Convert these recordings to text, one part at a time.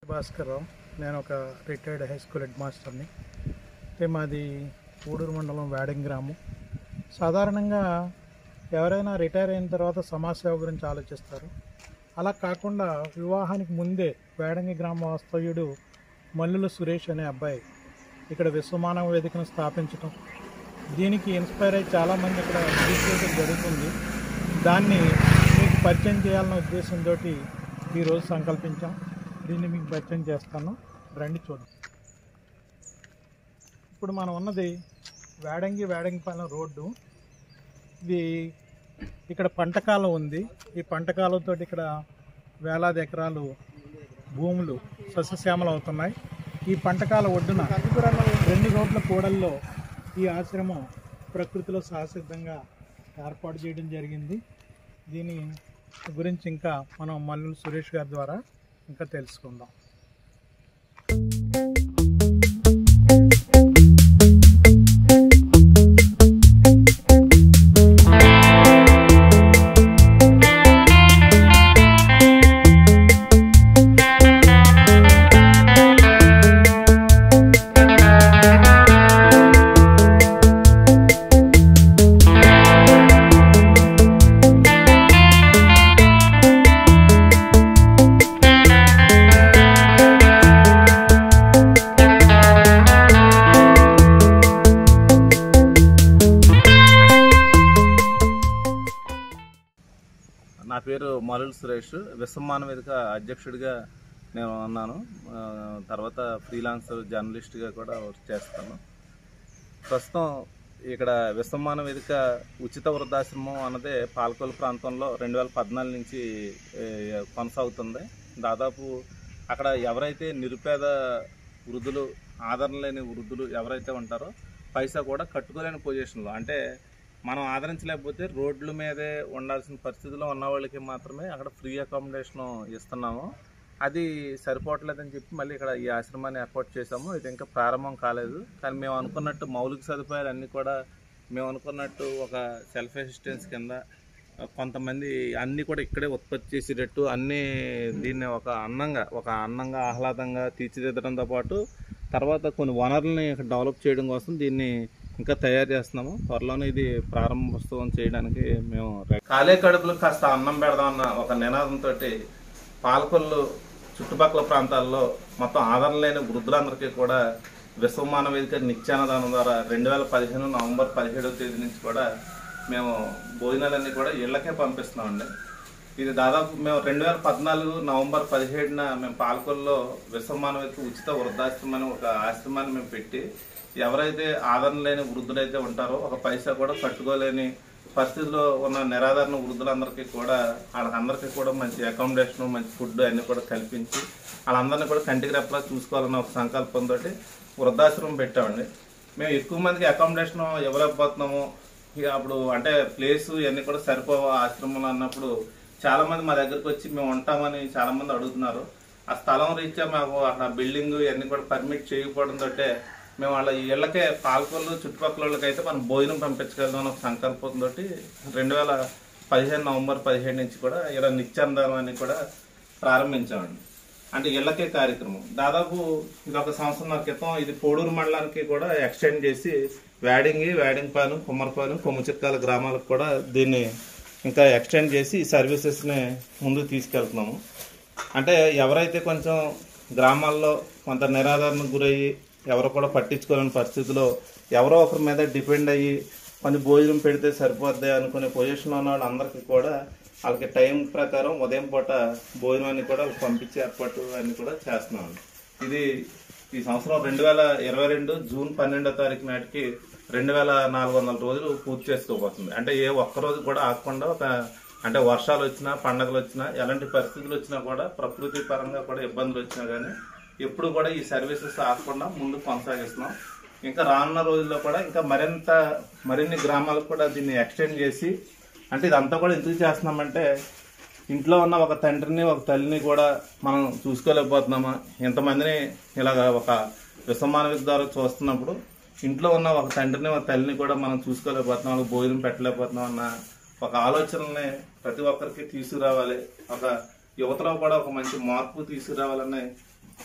భాస్కర్రావు నేను ఒక retired high school head మాస్టర్ని అంటే మాది ఊడూరు మండలం వేడంగి గ్రామం సాధారణంగా ఎవరైనా రిటైర్ అయిన తర్వాత సమాజ సేవ గురించి ఆలోచిస్తారు అలా కాకుండా వివాహానికి ముందే వేడంగి గ్రామ వాస్తవ్యుడు మల్లుల సురేష్ అనే అబ్బాయి ఇక్కడ విశ్వమానవ వేదికను స్థాపించటం దీనికి ఇన్స్పైర్ అయ్యి చాలామంది ఇక్కడ విజిట్ చేయడం జరుగుతుంది దాన్ని మీకు పరిచయం చేయాలన్న ఉద్దేశంతో ఈరోజు సంకల్పించాం దీన్ని మీకు పరిచయం చేస్తాను రండి చూద్దాం ఇప్పుడు మనం ఉన్నది వేడంగి వేడంగిపాలెం రోడ్డు ఇది ఇక్కడ పంటకాలం ఉంది ఈ పంటకాలంతో ఇక్కడ వేలాది ఎకరాలు భూములు సస్యశ్యామలు అవుతున్నాయి ఈ పంటకాల ఒడ్డున రెండు రోడ్ల కూడల్లో ఈ ఆశ్రమం ప్రకృతిలో సహసిద్ధంగా ఏర్పాటు చేయడం జరిగింది దీని గురించి ఇంకా మనం మల్లు సురేష్ గారి ద్వారా ఇంకా తెలుసుకుందాం నా పేరు మలుల్ సురేష్ విశ్వమాన వేదిక అధ్యక్షుడిగా నేను ఉన్నాను ఆ, తర్వాత ఫ్రీలాన్సర్ జర్నలిస్ట్గా కూడా వర్క్ చేస్తాను ప్రస్తుతం ఇక్కడ విశ్వమాన వేదిక ఉచిత వృద్ధాశ్రమం అన్నదే పాలకొల్లు ప్రాంతంలో రెండు వేల పద్నాలుగు నుంచి ఏ, కొనసాగుతుంది దాదాపు అక్కడ ఎవరైతే నిరుపేద వృద్ధులు ఆదరణ లేని వృద్ధులు ఎవరైతే ఉంటారో పైసా కూడా కట్టుకోలేని పొజిషన్లో అంటే మనం ఆదరించలేకపోతే రోడ్ల మీదే ఉండాల్సిన పరిస్థితిలో ఉన్న వాళ్ళకి మాత్రమే అక్కడ ఫ్రీ అకామిడేషన్ ఇస్తున్నాము అది సరిపోవట్లేదని చెప్పి మళ్ళీ ఇక్కడ ఈ ఆశ్రమాన్ని ఏర్పాటు చేసాము ఇది ఇంకా ప్రారంభం కాలేదు కానీ మేము అనుకున్నట్టు మౌలిక సదుపాయాలు అన్నీ కూడా మేము అనుకున్నట్టు ఒక సెల్ఫ్ అసిస్టెన్స్ కింద కొంతమంది అన్నీ కూడా ఇక్కడే ఉత్పత్తి చేసేటట్టు అన్నీ దీన్ని ఒక అందంగా ఒక అందంగా ఆహ్లాదంగా తీర్చిదిద్దడంతో పాటు తర్వాత కొన్ని వనరుల్ని డెవలప్ చేయడం కోసం దీన్ని ఇంకా తయారు చేస్తున్నాము త్వరలోనే ఇది ప్రారంభోత్సవం చేయడానికి మేము రె- ఖాళీ కడుపులు కాస్త అన్నం పెడదామన్న ఒక నినాదంతో పాలకొల్లు చుట్టుపక్కల ప్రాంతాల్లో మొత్తం ఆదరణ లేని వృద్ధులందరికీ కూడా విశ్వమాన వేదిక నిత్యానదానం ద్వారా రెండు వేల పదిహేను నవంబర్ పదిహేడవ తేదీ నుంచి కూడా మేము భోజనాలన్నీ కూడా ఇళ్ళకే పంపిస్తున్నామండి ఇది దాదాపు మేము రెండు వేల పద్నాలుగు నవంబర్ పదిహేడున మేము పాలకొల్లో విశ్వమానవేదిక ఉచిత వృద్ధాశ్రమం అని ఒక ఆశ్రమాన్ని మేము పెట్టి ఎవరైతే ఆదరణ లేని వృద్ధులైతే ఉంటారో ఒక పైసా కూడా కట్టుకోలేని పరిస్థితిలో ఉన్న నిరాదరణ వృద్ధులందరికీ కూడా వాళ్ళందరికీ కూడా మంచి అకామిడేషన్ మంచి ఫుడ్ అన్ని కూడా కల్పించి వాళ్ళందరినీ కూడా కంటికి రెప్పలా చూసుకోవాలన్న ఒక సంకల్పంతో వృద్ధాశ్రమం పెట్టామండి మేము ఎక్కువ మందికి అకామిడేషన్ ఇవ్వలేకపోతున్నాము ఇక అప్పుడు అంటే ప్లేస్ ఇవన్నీ కూడా సరిపోవు ఆశ్రమంలో అన్నప్పుడు చాలా మంది మా దగ్గరకు వచ్చి మేము ఉంటామని చాలా మంది అడుగుతున్నారు ఆ స్థలం రీత్యా మాకు అక్కడ బిల్డింగ్ ఇవన్నీ కూడా పర్మిట్ చేయకపోవడంతో మేము వాళ్ళ ఇళ్ళకే పాల్కొల్లు చుట్టుపక్కల వాళ్ళకైతే మనం భోజనం పంపించగలం అనే ఒక సంకల్పంతో రెండు వేల పదిహేను నవంబర్ పదిహేడు నుంచి కూడా ఇలా నిత్యానందం అని కూడా ప్రారంభించామండి అంటే ఇళ్ళకే కార్యక్రమం దాదాపు ఇది ఒక సంవత్సరం క్రితం ఇది పోడూరు మండలానికి కూడా ఎక్స్టెండ్ చేసి వేడింగి వేడింగ్పాను కుమ్మరపాను కొమ్ముచిక్కాల గ్రామాలకు కూడా దీన్ని ఇంకా ఎక్స్టెండ్ చేసి ఈ సర్వీసెస్ని ముందుకు తీసుకెళ్తున్నాము అంటే ఎవరైతే కొంచెం గ్రామాల్లో కొంత నిరాదరణకు గురయ్యి ఎవరు కూడా పట్టించుకోలేని పరిస్థితిలో ఎవరో ఒకరి మీద డిపెండ్ అయ్యి కొంచెం భోజనం పెడితే సరిపోద్ది అనుకునే పొజిషన్లో ఉన్న వాళ్ళందరికీ కూడా వాళ్ళకి టైం ప్రకారం ఉదయం పూట భోజనాన్ని కూడా వాళ్ళకి పంపించే ఏర్పాటు అన్ని కూడా చేస్తున్నాం ఇది ఈ సంవత్సరం రెండు వేల ఇరవై రెండు జూన్ పన్నెండో తారీఖు నాటికి రెండు వేల నాలుగు వందల రోజులు పూర్తి చేసుకోబోతుంది అంటే ఏ ఒక్క రోజు కూడా ఆగకుండా ఒక అంటే వర్షాలు వచ్చినా పండగలు వచ్చినా ఎలాంటి పరిస్థితులు వచ్చినా కూడా ప్రకృతి పరంగా కూడా ఇబ్బందులు వచ్చినా కానీ ఎప్పుడు కూడా ఈ సర్వీసెస్ ఆగకుండా ముందు కొనసాగిస్తున్నాం ఇంకా రానున్న రోజుల్లో కూడా ఇంకా మరింత మరిన్ని గ్రామాలకు కూడా దీన్ని ఎక్స్టెండ్ చేసి అంటే ఇదంతా కూడా ఎందుకు చేస్తున్నామంటే ఇంట్లో ఉన్న ఒక తండ్రిని ఒక తల్లిని కూడా మనం చూసుకోలేకపోతున్నామా ఇంతమందిని ఇలాగ ఒక విశ్వమానవిక ద్వారా చూస్తున్నప్పుడు ఇంట్లో ఉన్న ఒక తండ్రిని ఒక తల్లిని కూడా మనం చూసుకోలేకపోతున్నాం వాళ్ళకి భోజనం పెట్టలేకపోతున్నాం అన్న ఒక ఆలోచనల్ని ప్రతి ఒక్కరికి తీసుకురావాలి ఒక యువతలో కూడా ఒక మంచి మార్పు తీసుకురావాలని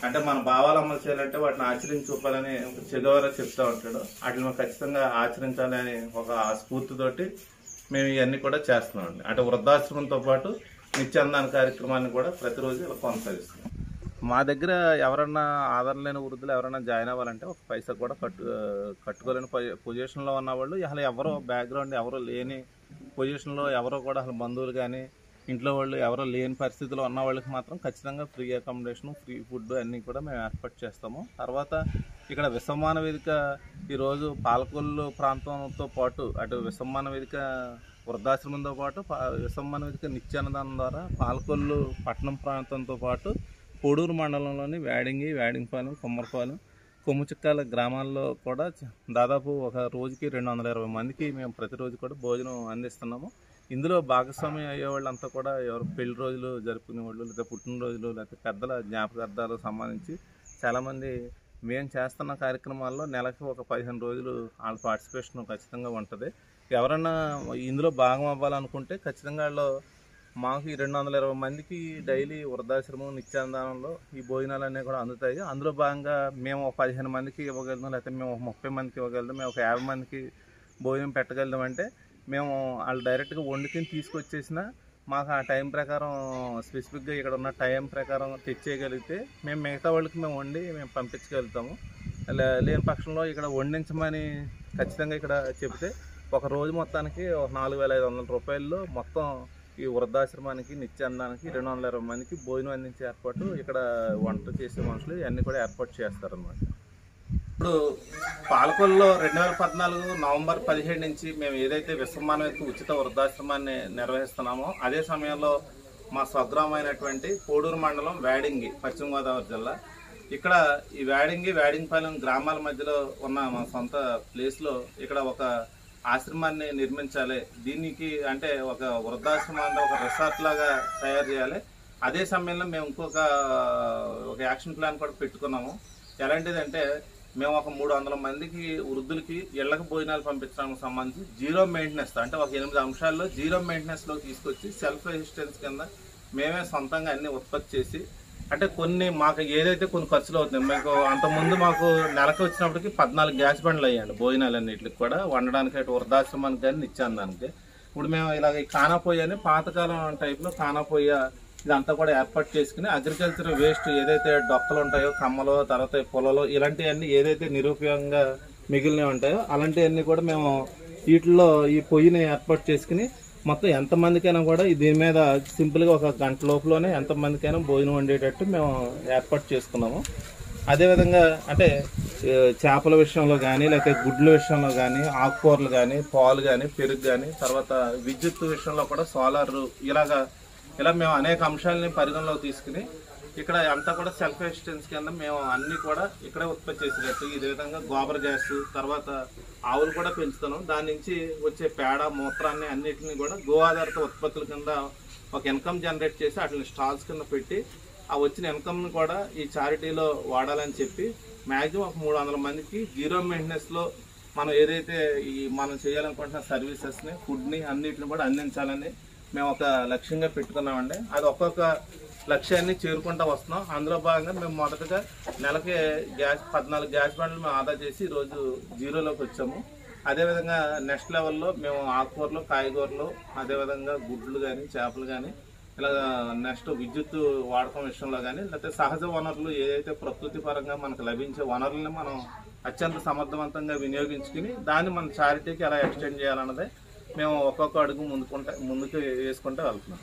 అంటే మన భావాలు అమలు చేయాలంటే వాటిని ఆచరించి చూపాలని చెగవర చెప్తా ఉంటాడు వాటిని మనం ఖచ్చితంగా ఆచరించాలి అని ఒక స్ఫూర్తితోటి మేము ఇవన్నీ కూడా చేస్తున్నామండి అంటే వృద్ధాశ్రమంతో పాటు నిత్యాన్నదాన కార్యక్రమాన్ని కూడా ప్రతిరోజు ఇలా కొనసాగిస్తున్నాం మా దగ్గర ఎవరన్నా ఆధారం లేని వృద్ధులు ఎవరైనా జాయిన్ అవ్వాలంటే ఒక పైసా కూడా కట్టు కట్టుకోలేని పొజి- పొజిషన్లో ఉన్న వాళ్ళు అసలు ఎవరో బ్యాక్గ్రౌండ్ ఎవరో లేని పొజిషన్లో ఎవరో కూడా అసలు బంధువులు కానీ ఇంట్లో వాళ్ళు ఎవరో లేని పరిస్థితిలో ఉన్న వాళ్ళకి మాత్రం ఖచ్చితంగా ఫ్రీ అకామిడేషన్ ఫ్రీ ఫుడ్ అన్నీ కూడా మేము ఏర్పాటు చేస్తాము తర్వాత ఇక్కడ విసమ్మాన వేదిక ఈరోజు పాలకొల్లు ప్రాంతంతో పాటు అటు విసమ్మాన వేదిక వృద్ధాశ్రమంతో పాటు పా- విసమ్మాన వేదిక నిత్యాన్నదానం ద్వారా పాలకొల్లు పట్టణం ప్రాంతంతో పాటు కోడూరు మండలంలోని వేడింగి వేడింగపాలెం కొమ్మరపాలెం కొమ్ముచిక్కాల గ్రామాల్లో కూడా చ- దాదాపు ఒక రోజుకి రెండు వందల ఇరవై మందికి మేము ప్రతిరోజు కూడా భోజనం అందిస్తున్నాము ఇందులో భాగస్వామ్యం అయ్యే వాళ్ళంతా కూడా ఎవరు పెళ్లి రోజులు జరుపుకునే వాళ్ళు లేదా పుట్టినరోజులు లేకపోతే పెద్దల జ్ఞాపకార్థాలకు సంబంధించి చాలామంది మేము చేస్తున్న కార్యక్రమాల్లో నెలకు ఒక పదిహేను రోజులు వాళ్ళ పార్టిసిపేషన్ ఖచ్చితంగా ఉంటుంది ఎవరన్నా ఇందులో భాగం అవ్వాలనుకుంటే ఖచ్చితంగా వాళ్ళు మాకు ఈ రెండు వందల ఇరవై మందికి డైలీ వృద్ధాశ్రమం నిత్యానందంలో ఈ భోజనాలు అనేవి కూడా అందుతాయి అందులో భాగంగా మేము ఒక పదిహేను మందికి ఇవ్వగలుగుతాం లేకపోతే మేము ఒక ముప్పై మందికి ఇవ్వగలుగుతాం మేము ఒక యాభై మందికి భోజనం పెట్టగలుగుతాం అంటే మేము వాళ్ళు డైరెక్ట్గా వండుకొని తీసుకొచ్చేసిన మాకు ఆ టైం ప్రకారం స్పెసిఫిక్గా ఇక్కడ ఉన్న టైం ప్రకారం తెచ్చేయగలిగితే మేము మిగతా వాళ్ళకి మేము వండి మేము పంపించగలుగుతాము లే- లేని పక్షంలో ఇక్కడ వండించమని ఖచ్చితంగా ఇక్కడ చెబితే ఒక రోజు మొత్తానికి ఒక నాలుగు వేల ఐదు వందల రూపాయల్లో మొత్తం ఈ వృద్ధాశ్రమానికి నిత్యాన్నానికి రెండు వందల ఇరవై మందికి భోజనం అందించే ఏర్పాటు ఇక్కడ వంట చేసే మనుషులు ఇవన్నీ కూడా ఏర్పాటు చేస్తారన్నమాట ఇప్పుడు పాలకొల్లో రెండు వేల పద్నాలుగు నవంబర్ పదిహేడు నుంచి మేము ఏదైతే విశ్వమానవిక ఉచిత వృద్ధాశ్రమాన్ని నిర్వహిస్తున్నామో అదే సమయంలో మా స్వగ్రామైనటువంటి కోడూరు మండలం వేడింగి పశ్చిమ గోదావరి జిల్లా ఇక్కడ ఈ వేడింగి వేడింగిపాలెం గ్రామాల మధ్యలో ఉన్న మా సొంత ప్లేస్లో ఇక్కడ ఒక ఆశ్రమాన్ని నిర్మించాలి దీనికి అంటే ఒక వృద్ధాశ్రమాన్ని ఒక రిసార్ట్ లాగా తయారు చేయాలి అదే సమయంలో మేము ఇంకొక ఒక యాక్షన్ ప్లాన్ కూడా పెట్టుకున్నాము ఎలాంటిదంటే మేము ఒక మూడు వందల మందికి వృద్ధులకి ఇళ్లకు భోజనాలు పంపించడానికి సంబంధించి జీరో మెయింటెనెన్స్ అంటే ఒక ఎనిమిది అంశాల్లో జీరో మెయింటెనెన్స్లో తీసుకొచ్చి సెల్ఫ్ రెసిస్టెన్స్ కింద మేమే సొంతంగా అన్ని ఉత్పత్తి చేసి అంటే కొన్ని మాకు ఏదైతే కొన్ని ఖర్చులు అవుతున్నాయి మాకు అంతకుముందు మాకు నెలకు వచ్చినప్పటికి పద్నాలుగు గ్యాస్ బండ్లు అయ్యాయండి భోజనాలు అన్నిటికి కూడా వండడానికి అటు వృద్ధాశ్రమానికి కానీ నిత్యాన్నానికి ఇప్పుడు మేము ఇలాగ ఈ కానాపొయ్య అని పాతకాలం టైప్లో కానాపొయ్య ఇదంతా కూడా ఏర్పాటు చేసుకుని అగ్రికల్చర్ వేస్ట్ ఏదైతే డొక్కలు ఉంటాయో కమ్మలు తర్వాత ఈ పొలాలు ఇలాంటివన్నీ ఏదైతే నిరుపయోగంగా మిగిలినవి ఉంటాయో అలాంటివన్నీ కూడా మేము వీటిల్లో ఈ పొయ్యిని ఏర్పాటు చేసుకుని మొత్తం ఎంతమందికైనా కూడా ఈ దీని మీద సింపుల్గా ఒక గంట లోపలనే ఎంతమందికైనా భోజనం వండేటట్టు మేము ఏర్పాటు చేసుకున్నాము అదేవిధంగా అంటే ఏ, చేపల విషయంలో కానీ లేకపోతే గుడ్ల విషయంలో కానీ ఆకుకూరలు కానీ పాలు కానీ పెరుగు కానీ తర్వాత విద్యుత్ విషయంలో కూడా సోలార్ ఇలాగా ఇలా మేము అనేక అంశాలని పరిగణలోకి తీసుకుని ఇక్కడ అంతా కూడా సెల్ఫ్ ఎసిస్టెన్స్ కింద మేము అన్ని కూడా ఇక్కడే ఉత్పత్తి చేసేటట్టు ఇదే విధంగా గోబర్ గ్యాస్ తర్వాత ఆవులు కూడా పెంచుతున్నాం దాని నుంచి వచ్చే పేడ మూత్రాన్ని అన్నిటిని కూడా గో ఆధారిత ఉత్పత్తుల కింద ఒక ఇన్కమ్ జనరేట్ చేసి వాటిని స్టాల్స్ కింద పెట్టి ఆ వచ్చిన ఇన్కమ్ని కూడా ఈ చారిటీలో వాడాలని చెప్పి మ్యాక్సిమం ఒక మూడు వందల మందికి జీరో మెయింటెనెన్స్లో మనం ఏదైతే ఈ మనం చేయాలనుకుంటున్న సర్వీసెస్ని ఫుడ్ని అన్నిటిని కూడా అందించాలని మేము ఒక లక్ష్యంగా పెట్టుకున్నామండి అది ఒక్కొక్క లక్ష్యాన్ని చేరుకుంటూ వస్తున్నాం అందులో భాగంగా మేము మొదటగా నెలకి గ్యాస్ పద్నాలుగు గ్యాస్ బండ్లు మేము ఆదా చేసి ఈరోజు జీరోలోకి వచ్చాము అదేవిధంగా నెక్స్ట్ లెవెల్లో మేము ఆకుకూరలు కాయగూరలు అదేవిధంగా గుడ్లు కానీ చేపలు కానీ ఇలా నెక్స్ట్ విద్యుత్ వాడకం విషయంలో కానీ లేకపోతే సహజ వనరులు ఏదైతే ప్రకృతి పరంగా మనకు లభించే వనరుల్ని మనం అత్యంత సమర్థవంతంగా వినియోగించుకుని దాన్ని మన చారిటీకి ఎలా ఎక్స్టెండ్ చేయాలన్నదే మేము ఒక్కొక్క అడుగు ముందుకుంటే ముందుకు వేసుకుంటూ వెళ్తున్నాం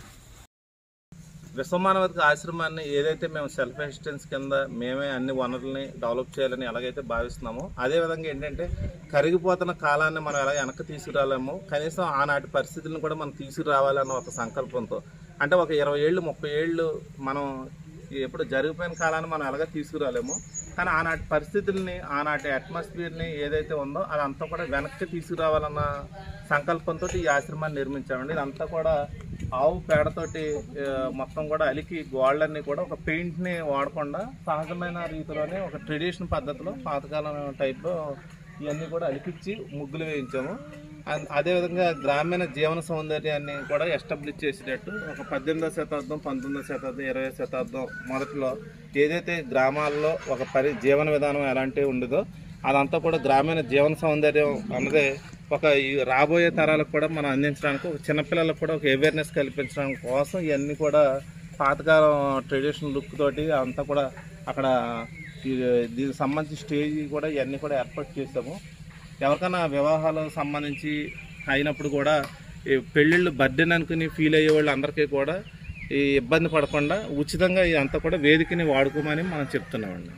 విశ్వమానవతిక ఆశ్రమాన్ని ఏదైతే మేము సెల్ఫ్ అసిస్టెన్స్ కింద మేమే అన్ని వనరుల్ని డెవలప్ చేయాలని ఎలాగైతే భావిస్తున్నామో అదేవిధంగా ఏంటంటే కరిగిపోతున్న కాలాన్ని మనం ఎలా వెనక్కి తీసుకురాలేమో కనీసం ఆనాటి పరిస్థితులను కూడా మనం తీసుకురావాలన్న ఒక సంకల్పంతో అంటే ఒక ఇరవై ఏళ్ళు ముప్పై ఏళ్ళు మనం ఎప్పుడు జరిగిపోయిన కాలాన్ని మనం ఎలాగ తీసుకురాలేము కానీ ఆనాటి పరిస్థితుల్ని ఆనాటి అట్మాస్ఫియర్ని ఏదైతే ఉందో అదంతా కూడా వెనక్కి తీసుకురావాలన్న సంకల్పంతో ఈ ఆశ్రమాన్ని నిర్మించామండి ఇదంతా కూడా ఆవు పేడతోటి ఆ, మొత్తం కూడా అలికి గోళ్ళన్నీ కూడా ఒక పెయింట్ని వాడకుండా సహజమైన రీతిలోనే ఒక ట్రెడిషన్ పద్ధతిలో పాతకాలం టైప్లో ఇవన్నీ కూడా అలికిచ్చి ముగ్గులు వేయించాము అన్- అదేవిధంగా గ్రామీణ జీవన సౌందర్యాన్ని కూడా ఎస్టాబ్లిష్ చేసేటట్టు ఒక పద్దెనిమిదవ శతాబ్దం పంతొమ్మిదవ శతాబ్దం ఇరవై శతాబ్దం మొదట్లో ఏదైతే గ్రామాల్లో ఒక పరి జీవన విధానం ఎలాంటి ఉండదో అదంతా కూడా గ్రామీణ జీవన సౌందర్యం అన్నదే ఒక ఈ రాబోయే తరాలకు కూడా మనం అందించడానికి ఒక చిన్నపిల్లలకు కూడా ఒక అవేర్నెస్ కల్పించడానికి కోసం ఇవన్నీ కూడా పాతకాలం ట్రెడిషనల్ లుక్ తోటి అంతా కూడా అక్కడ ఈ దీనికి సంబంధించి స్టేజ్ కూడా ఇవన్నీ కూడా ఏర్పాటు చేసాము ఎవరికైనా వివాహాలకు సంబంధించి అయినప్పుడు కూడా ఈ పెళ్ళిళ్ళు బర్త్డేని అనుకుని ఫీల్ అయ్యే వాళ్ళు అందరికీ కూడా ఈ ఇబ్బంది పడకుండా ఉచితంగా ఇదంతా కూడా వేదికని వాడుకోమని మనం చెప్తున్నామండి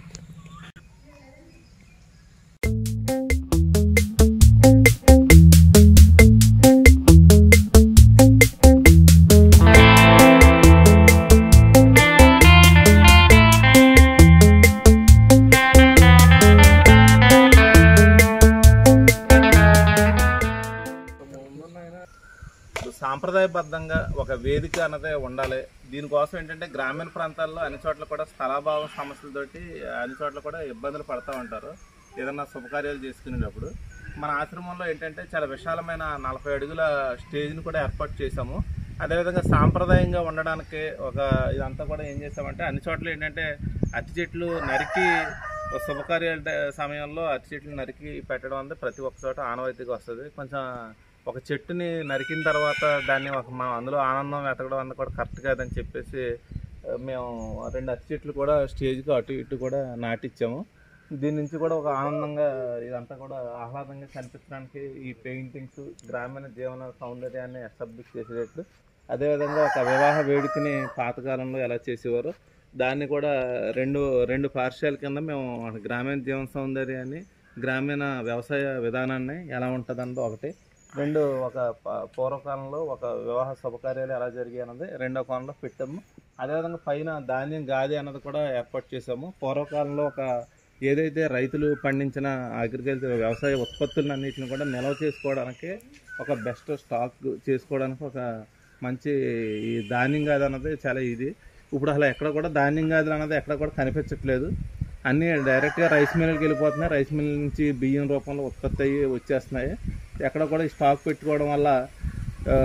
ఇప్పుడు సాంప్రదాయబద్ధంగా ఒక వేదిక అన్నదే ఉండాలి దీనికోసం ఏంటంటే గ్రామీణ ప్రాంతాల్లో అన్ని చోట్ల కూడా స్థలాభావ సమస్యలతోటి అన్ని చోట్ల కూడా ఇబ్బందులు పడుతూ ఉంటారు ఏదన్నా శుభకార్యాలు చేసుకునేటప్పుడు మన ఆశ్రమంలో ఏంటంటే చాలా విశాలమైన నలభై అడుగుల స్టేజ్ని కూడా ఏర్పాటు చేశాము అదేవిధంగా సాంప్రదాయంగా ఉండడానికి ఒక ఇదంతా కూడా ఏం చేసామంటే అన్ని చోట్ల ఏంటంటే అట్టి చెట్లు నరికి ఒక శుభకార్యాల ట- సమయంలో అట్టి చెట్లు నరికి పెట్టడం అనేది ప్రతి ఒక్క చోట ఆనవాయితీగా వస్తుంది కొంచెం ఒక చెట్టుని నరికిన తర్వాత దాన్ని ఒక మనం అందులో ఆనందం వెతకడం అన్నది కూడా కరెక్ట్ కాదని చెప్పేసి ఆ, మేము రెండు అట్టి చెట్లు కూడా స్టేజ్కి అటు ఇటు కూడా నాటిచ్చాము దీని నుంచి కూడా ఒక ఆనందంగా ఇదంతా కూడా ఆహ్లాదంగా కనిపించడానికి ఈ పెయింటింగ్స్ గ్రామీణ జీవన సౌందర్యాన్ని ఎస్టాబ్లిష్ చేసేటట్లు అదేవిధంగా ఒక వివాహ వేడుకని పాతకాలంలో ఎలా చేసేవారో దాన్ని కూడా రెండు రెండు పార్శ్యాల కింద మేము గ్రామీణ జీవన సౌందర్యాన్ని గ్రామీణ వ్యవసాయ విధానాన్ని ఎలా ఉంటుందన్నది ఒకటి రెండు ఒక ప- పూర్వకాలంలో ఒక వివాహ శుభకార్యాలు ఎలా జరిగాయి అన్నది రెండో కాలంలో పెట్టాము అదేవిధంగా పైన ధాన్యం గాది అన్నది కూడా ఏర్పాటు చేసాము పూర్వకాలంలో ఒక ఏదైతే రైతులు పండించిన అగ్రికల్చర్ వ్యవసాయ ఉత్పత్తులను అన్నింటిని కూడా నిల్వ చేసుకోవడానికి ఒక బెస్ట్ స్టాక్ చేసుకోవడానికి ఒక మంచి ఈ ధాన్యం గాది అన్నది చాలా ఇది ఇప్పుడు అసలు ఎక్కడ కూడా ధాన్యం గాదులు అన్నది ఎక్కడ కూడా కనిపించట్లేదు అన్నీ డైరెక్ట్గా రైస్ మిల్కి వెళ్ళిపోతున్నాయి రైస్ మిల్ నుంచి బియ్యం రూపంలో ఉత్పత్తి అయ్యి వచ్చేస్తున్నాయి ఎక్కడ కూడా ఈ స్టాక్ పెట్టుకోవడం వల్ల ఆ,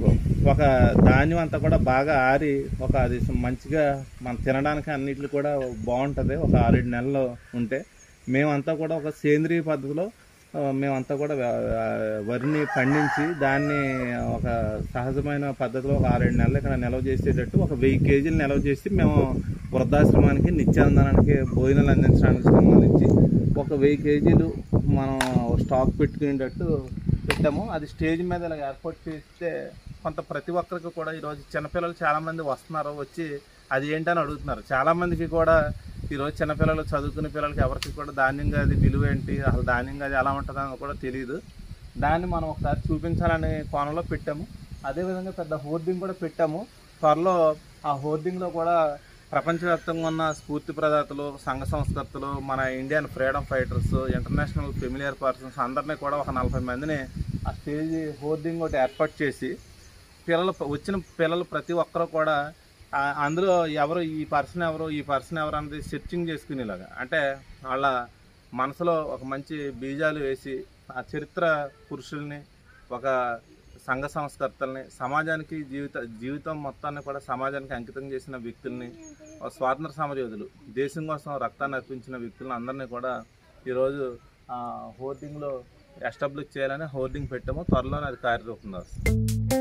ఒక ధాన్యం అంతా కూడా బాగా ఆరి ఒక అది మంచిగా మనం తినడానికి అన్నిట్లు కూడా బాగుంటుంది ఒక ఆరేడు నెలలు ఉంటే మేమంతా కూడా ఒక సేంద్రియ పద్ధతిలో ఆ, మేమంతా కూడా వ- ఆ, వరిని పండించి దాన్ని ఒక సహజమైన పద్ధతిలో ఒక ఆరేడు నెలలు ఇక్కడ నిల్వ చేసేటట్టు ఒక వెయ్యి కేజీలు నిల్వ చేసి మేము వృద్ధాశ్రమానికి నిత్యానందానికి భోజనాలు అందించడానికి సంబంధించి ఒక వెయ్యి కేజీలు మనం స్టాక్ పెట్టుకునేటట్టు పెట్టాము అది స్టేజ్ మీద ఇలా ఏర్పాటు చేస్తే కొంత ప్రతి ఒక్కరికి కూడా ఈరోజు చిన్నపిల్లలు చాలామంది వస్తున్నారు వచ్చి అది ఏంటని అడుగుతున్నారు చాలామందికి కూడా ఈరోజు చిన్నపిల్లలు చదువుకునే పిల్లలకి ఎవరికి కూడా ధాన్యంగా అది విలువ ఏంటి అసలు ధాన్యంగా అది ఎలా ఉంటుందని కూడా తెలియదు దాన్ని మనం ఒకసారి చూపించాలనే కోణంలో పెట్టాము అదేవిధంగా పెద్ద హోర్డింగ్ కూడా పెట్టాము త్వరలో ఆ హోర్డింగ్లో కూడా ప్రపంచవ్యాప్తంగా ఉన్న స్ఫూర్తి ప్రదాతలు సంఘ సంస్కర్తలు మన Indian freedom fighters international familiar persons అందరినీ కూడా ఒక నలభై మందిని ఆ స్టేజ్ హోర్డింగ్ ఒకటి ఏర్పాటు చేసి పిల్లలు వచ్చిన పిల్లలు ప్రతి ఒక్కరు కూడా ఆ- అందులో ఎవరు ఈ పర్సన్ ఎవరు ఈ పర్సన్ ఎవరు అనేది సెర్చింగ్ చేసుకునేలాగా అంటే వాళ్ళ మనసులో ఒక మంచి బీజాలు వేసి ఆ చరిత్ర పురుషుల్ని ఒక సంఘ సంస్కర్తల్ని సమాజానికి జీవిత జీవితం మొత్తాన్ని కూడా సమాజానికి అంకితం చేసిన వ్యక్తుల్ని ఒక స్వాతంత్ర సమరయోధులు దేశం కోసం రక్తాన్ని అర్పించిన వ్యక్తులను అందరినీ కూడా ఈరోజు ఆ హోర్డింగ్లో ఎస్టాబ్లిష్ చేయాలని హోర్డింగ్ పెట్టాము త్వరలోనే అది కార్యరూపం దాస్తుంది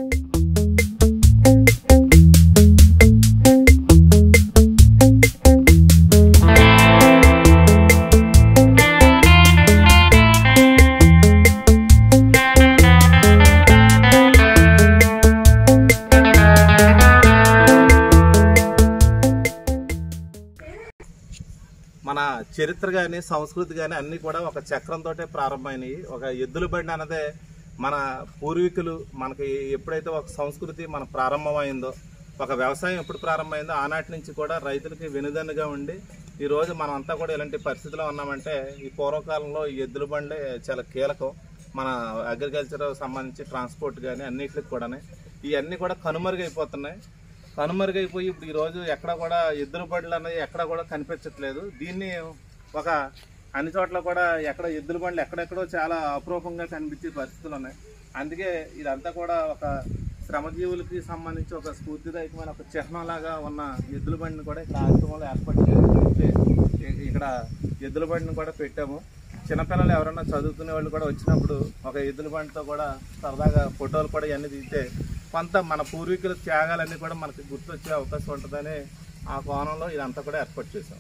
మన చరిత్ర కానీ సంస్కృతి కానీ అన్నీ కూడా ఒక చక్రంతో ప్రారంభమైనవి ఒక ఎద్దుల బండి అన్నదే మన పూర్వీకులు మనకి ఎప్పుడైతే ఒక సంస్కృతి మన ప్రారంభమైందో ఒక వ్యవసాయం ఎప్పుడు ప్రారంభమైందో ఆనాటి నుంచి కూడా రైతులకి వెనుదన్నుగా ఉండి ఈ రోజు మనం అంతా కూడా ఇలాంటి పరిస్థితిలో ఉన్నామంటే ఈ పూర్వకాలంలో ఈ ఎద్దుల బండి చాలా కీలకం మన అగ్రికల్చర్ సంబంధించి ట్రాన్స్పోర్ట్ కానీ అన్నిటికి కూడా ఇవన్నీ కూడా కనుమరుగైపోతున్నాయి కనుమరుగైపోయి ఇప్పుడు ఈరోజు ఎక్కడ కూడా ఎద్దుల బండ్లు అనేవి ఎక్కడ కూడా కనిపించట్లేదు దీన్ని ఒక అన్ని చోట్ల కూడా ఎక్కడ ఎద్దుల బండ్లు ఎక్కడెక్కడో చాలా అపురూపంగా కనిపించే పరిస్థితులు ఉన్నాయి అందుకే ఇదంతా కూడా ఒక శ్రమజీవులకి సంబంధించి ఒక స్ఫూర్తిదాయకమైన ఒక చిహ్నంలాగా ఉన్న ఎద్దుల బండిని కూడా ఇక్కడ ఆశ్రమంలో ఏర్పాటు చేసి ఇక్కడ ఎద్దుల బండిని కూడా పెట్టాము చిన్నపిల్లలు ఎవరైనా చదువుకునే వాళ్ళు కూడా వచ్చినప్పుడు ఒక ఎద్దుల బండితో కూడా సరదాగా ఫోటోలు కూడా ఇవన్నీ తీస్తే కొంత మన పూర్వీకుల త్యాగాలన్నీ కూడా మనకి గుర్తొచ్చే అవకాశం ఉంటుందని ఆ కోణంలో ఇదంతా కూడా ఏర్పాటు చేశాం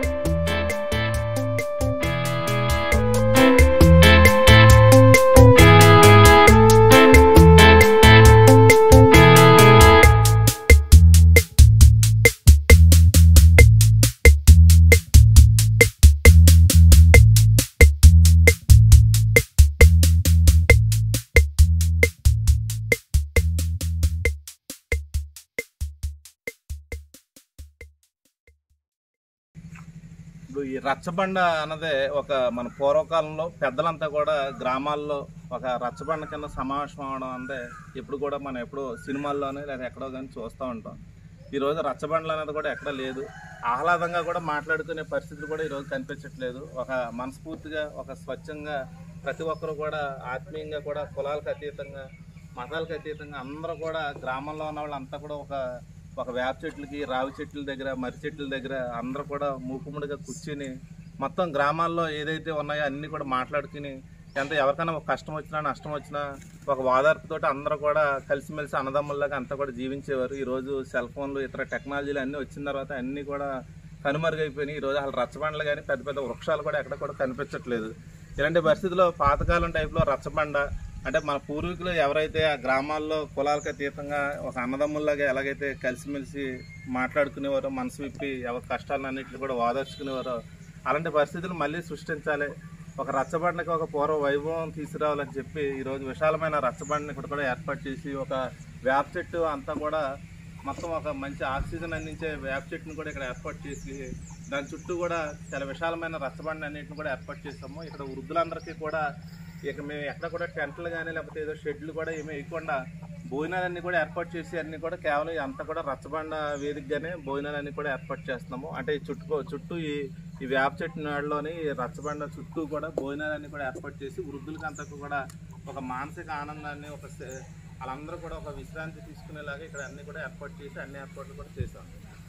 ఇప్పుడు ఈ రచ్చబండ అన్నదే ఒక మన పూర్వకాలంలో పెద్దలంతా కూడా గ్రామాల్లో ఒక రచ్చబండ కింద సమావేశం అవడం అంటే ఇప్పుడు కూడా మనం ఎప్పుడో సినిమాల్లోనే లేదా ఎక్కడో కానీ చూస్తూ ఉంటాం ఈ రోజు రచ్చబండలు అనేది కూడా ఎక్కడ లేదు ఆహ్లాదంగా కూడా మాట్లాడుకునే పరిస్థితులు కూడా ఈరోజు కనిపించట్లేదు ఒక మనస్ఫూర్తిగా ఒక స్వచ్ఛంగా ప్రతి ఒక్కరు కూడా ఆత్మీయంగా కూడా కులాలకు అతీతంగా మతాలకు అతీతంగా అందరూ కూడా గ్రామంలో ఉన్న వాళ్ళంతా కూడా ఒక ఒక వేప చెట్లకి రావి చెట్ల దగ్గర మర్రి చెట్ల దగ్గర అందరూ కూడా మూకుముడిగా కూర్చుని మొత్తం గ్రామాల్లో ఏదైతే ఉన్నాయో అన్నీ కూడా మాట్లాడుకుని ఎంత ఎవరికైనా ఒక కష్టం వచ్చినా నష్టం వచ్చినా ఒక వాదార్పుతోటి అందరూ కూడా కలిసిమెలిసి అన్నదమ్ముల్లాగా అంతా కూడా జీవించేవారు ఈరోజు సెల్ ఫోన్లు ఇతర టెక్నాలజీలు అన్నీ వచ్చిన తర్వాత అన్నీ కూడా కనుమరుగైపోయినాయి ఈరోజు అసలు రచ్చబండలు కానీ పెద్ద పెద్ద వృక్షాలు కూడా ఎక్కడ కూడా కనిపించట్లేదు ఇలాంటి పరిస్థితుల్లో పాతకాలం టైప్లో రచ్చబండ అంటే మన పూర్వీకులు ఎవరైతే ఆ గ్రామాల్లో కులాలకు అతీతంగా ఒక అన్నదమ్ముల్లాగా ఎలాగైతే కలిసిమెలిసి మాట్లాడుకునేవారో మనసు విప్పి ఎవరి కష్టాలన్నింటినీ కూడా వాదర్చుకునేవారో అలాంటి పరిస్థితులు మళ్ళీ సృష్టించాలి ఒక రచ్చబండకి ఒక పూర్వ వైభవం తీసుకురావాలని చెప్పి ఈరోజు విశాలమైన రచ్చబండని ఇక్కడ కూడా ఏర్పాటు చేసి ఒక వేప చెట్టు అంతా కూడా మొత్తం ఒక మంచి ఆక్సిజన్ అందించే వేప చెట్టుని కూడా ఇక్కడ ఏర్పాటు చేసి దాని చుట్టూ కూడా చాలా విశాలమైన రచ్చబండ అన్నింటిని కూడా ఏర్పాటు చేస్తాము ఇక్కడ వృద్ధులందరికీ కూడా ఇక మేము ఎక్కడ కూడా టెంట్లు కానీ లేకపోతే ఏదో షెడ్లు కూడా ఏమీ వేయకుండా భోజనాలన్నీ కూడా ఏర్పాటు చేసి అన్ని కూడా కేవలం అంతా కూడా రచ్చబండ వేదికగానే భోజనాలన్నీ కూడా ఏర్పాటు చేస్తున్నాము అంటే ఈ చుట్టూ చుట్టూ ఈ ఈ వేప చెట్టు నాడులోని ఈ రచ్చబండ చుట్టూ కూడా భోజనాలన్నీ కూడా ఏర్పాటు చేసి వృద్ధులకి అంతకు కూడా ఒక మానసిక ఆనందాన్ని ఒక సే- వాళ్ళందరూ కూడా ఒక విశ్రాంతి తీసుకునేలాగా ఇక్కడ అన్ని కూడా ఏర్పాటు చేసి అన్ని ఏర్పాట్లు కూడా చేశాం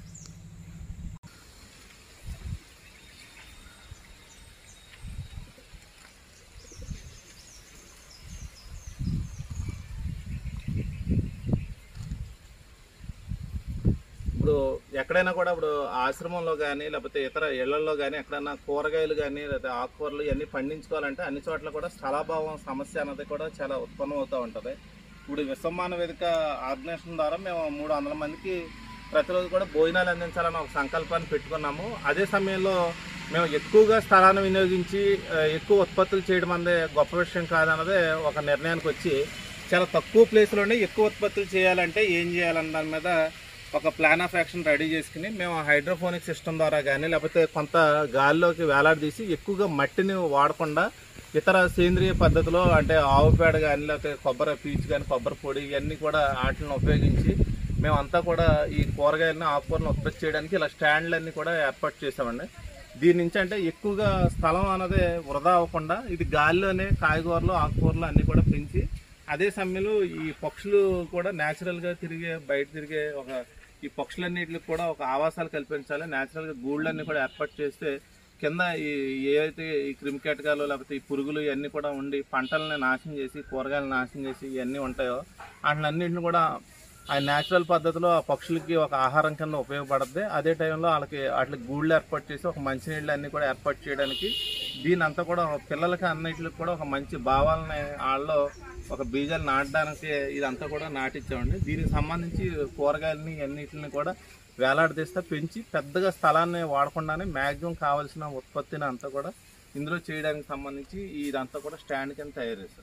ఇప్పుడు ఎక్కడైనా కూడా ఇప్పుడు ఆశ్రమంలో కానీ లేకపోతే ఇతర ఇళ్లలో కానీ ఎక్కడైనా కూరగాయలు కానీ లేకపోతే ఆకుకూరలు ఇవన్నీ పండించుకోవాలంటే అన్ని చోట్ల కూడా స్థలాభావం సమస్య అన్నది కూడా చాలా ఉత్పన్నం అవుతూ ఉంటుంది ఇప్పుడు విశ్వమాన వేదిక ఆర్గనైజేషన్ ద్వారా మేము మూడు వందల మందికి ప్రతిరోజు కూడా భోజనాలు అందించాలని ఒక సంకల్పాన్ని పెట్టుకున్నాము అదే సమయంలో మేము ఎక్కువగా స్థలాన్ని వినియోగించి ఆ, ఎక్కువ ఉత్పత్తులు చేయడం అనేది గొప్ప విషయం కాదన్నదే ఒక నిర్ణయానికి వచ్చి చాలా తక్కువ ప్లేస్లోనే ఎక్కువ ఉత్పత్తులు చేయాలంటే ఏం చేయాలన్న దాని మీద ఒక ప్లాన్ ఆఫ్ యాక్షన్ రెడీ చేసుకుని మేము హైడ్రోఫోనిక్ సిస్టమ్ ద్వారా కానీ లేకపోతే కొంత గాలిలోకి వేలాడదీసి ఎక్కువగా మట్టిని వాడకుండా ఇతర సేంద్రియ పద్ధతిలో అంటే ఆవు పేడ కానీ లేకపోతే కొబ్బరి పీచు కానీ కొబ్బరి పొడి ఇవన్నీ కూడా వాటిని ఉపయోగించి మేమంతా కూడా ఈ కూరగాయలను ఆకుకూరలను ఉత్పత్తి చేయడానికి ఇలా స్టాండ్లన్నీ కూడా ఏర్పాటు చేసామండి దీని నుంచి అంటే ఎక్కువగా స్థలం అన్నదే వృధా అవ్వకుండా ఇది గాలిలోనే కాయగూరలు ఆకుకూరలు అన్నీ కూడా పెంచి అదే సమయంలో ఈ పక్షులు కూడా న్యాచురల్గా తిరిగే బయట తిరిగే ఒక ఈ పక్షులన్నిటికి కూడా ఒక ఆవాసాలు కల్పించాలి న్యాచురల్గా గూళ్ళన్నీ కూడా ఏర్పాటు చేస్తే కింద ఈ ఏవైతే ఈ క్రిమికీటకాలు లేకపోతే ఈ పురుగులు ఇవన్నీ కూడా ఉండి పంటలని నాశనం చేసి కూరగాయలను నాశనం చేసి ఇవన్నీ ఉంటాయో వాటినన్నింటిని కూడా ఆ న్యాచురల్ పద్ధతిలో ఆ పక్షులకి ఒక ఆహారం కింద ఉపయోగపడుతుంది అదే టైంలో వాళ్ళకి వాటికి గూళ్ళు ఏర్పాటు చేసి ఒక మంచినీళ్ళు అన్నీ కూడా ఏర్పాటు చేయడానికి దీని అంతా కూడా ఒక పిల్లలకి అన్నిటికి కూడా ఒక మంచి భావాలని వాళ్ళలో ఒక బీజాలు నాటడానికి ఇదంతా కూడా నాటించామండి దీనికి సంబంధించి కూరగాయలని అన్నిటిని కూడా వేలాడదీస్తే పెంచి పెద్దగా స్థలాన్ని వాడకుండానే మ్యాక్సిమం కావాల్సిన ఉత్పత్తిని అంతా కూడా ఇందులో చేయడానికి సంబంధించి ఇదంతా కూడా స్టాండ్ కింద తయారు చేశాం